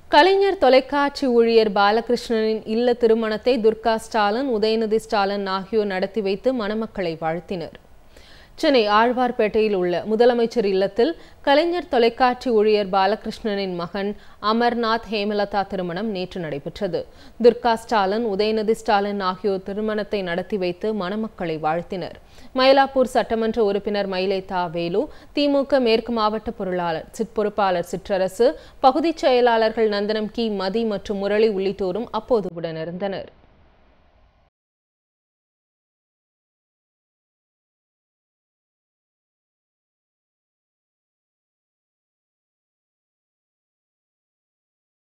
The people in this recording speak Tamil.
கலைஞர் தொலைக்காட்சி ஊழியர் பாலகிருஷ்ணனின் இல்ல திருமணத்தை துர்கா ஸ்டாலின் உதயநிதி ஸ்டாலின் ஆகியோர் நடத்தி வைத்து மணமக்களை வாழ்த்தினர் சென்னை ஆழ்வார்பேட்டையில் உள்ள முதலமைச்சர் இல்லத்தில் கலைஞர் தொலைக்காட்சி ஊழியர் பாலகிருஷ்ணனின் மகன் அமர்நாத் ஹேமலதா திருமணம் நேற்று நடைபெற்றது துர்கா ஸ்டாலின் உதயநிதி ஸ்டாலின் ஆகியோர் திருமணத்தை நடத்தி வைத்து மணமக்களை வாழ்த்தினர் மயிலாப்பூர் சட்டமன்ற உறுப்பினர் மயிலேதா வேலு திமுக மேற்கு மாவட்ட பொருளாளர் சிற் பொறுப்பாளர் சிற்றரசு பகுதிச் செயலாளர்கள் நந்தனம் கி மதி மற்றும் முரளி உள்ளிட்டோரும் அப்போது உடனிருந்தனர்